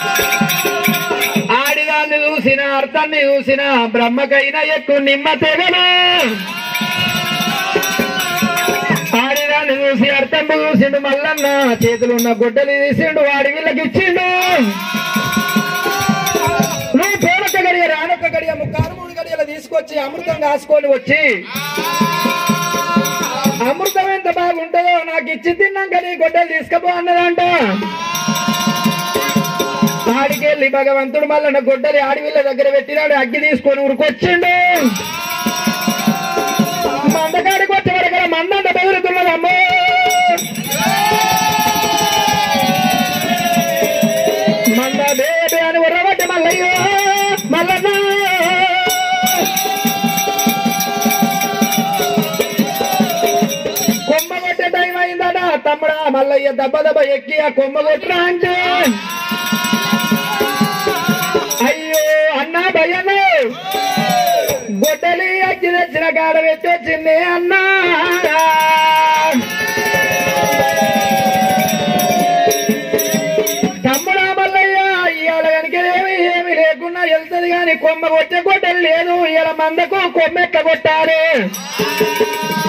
ఆడిదాన్ని చూసిన అర్థాన్ని చూసిన బ్రహ్మకైనా ఎక్కువ నిమ్మ తెగను ఆడిదాన్ని చూసి అర్థం చూసిండు మల్లన్న చేతులు ఉన్న గుడ్డలు తీసిండు వాడి వీళ్ళకి ఇచ్చిండు నువ్వు పోనొక్క గడియ రానొక్క గడియ ముక్కారు మూడు గడియలు తీసుకొచ్చి అమృతం కాసుకొని వచ్చి అమృతం ఎంత బాగుంటుందో నాకు ఇచ్చి తిన్నాక నీ గొడ్డలు తీసుకపో అన్నదంట ఆడికెళ్ళి భగవంతుడు మళ్ళీ గొడ్డలి ఆడివిళ్ళ దగ్గర పెట్టినాడు అగ్గి తీసుకొని ఉరికొచ్చిండు మందకాడికి వచ్చే వరకు మందంత బెదురుతున్నదమ్మో మంద బేబే అని ఉర్రబట్టి మల్లయ్యో మల్లన్న కొమ్మ కొట్టే టైం అయిందట తమ్ముడా మల్లయ్య దెబ్బ దెబ్బ ఎక్కి ఆ కొమ్మ కొట్టురా అంటే అయ్యో అన్నా భయను గొడ్డలి అగ్గి తెచ్చిన కాడ పెట్టొచ్చింది అన్నా తమ్ముడా మల్లయ్య ఇవాళ వెనకనేమి ఏమి లేకుండా వెళ్తుంది గాని కొమ్మ కొట్టే గొడ్డలి లేదు ఇవాళ మందకు కొమ్మెక్క కొట్టారు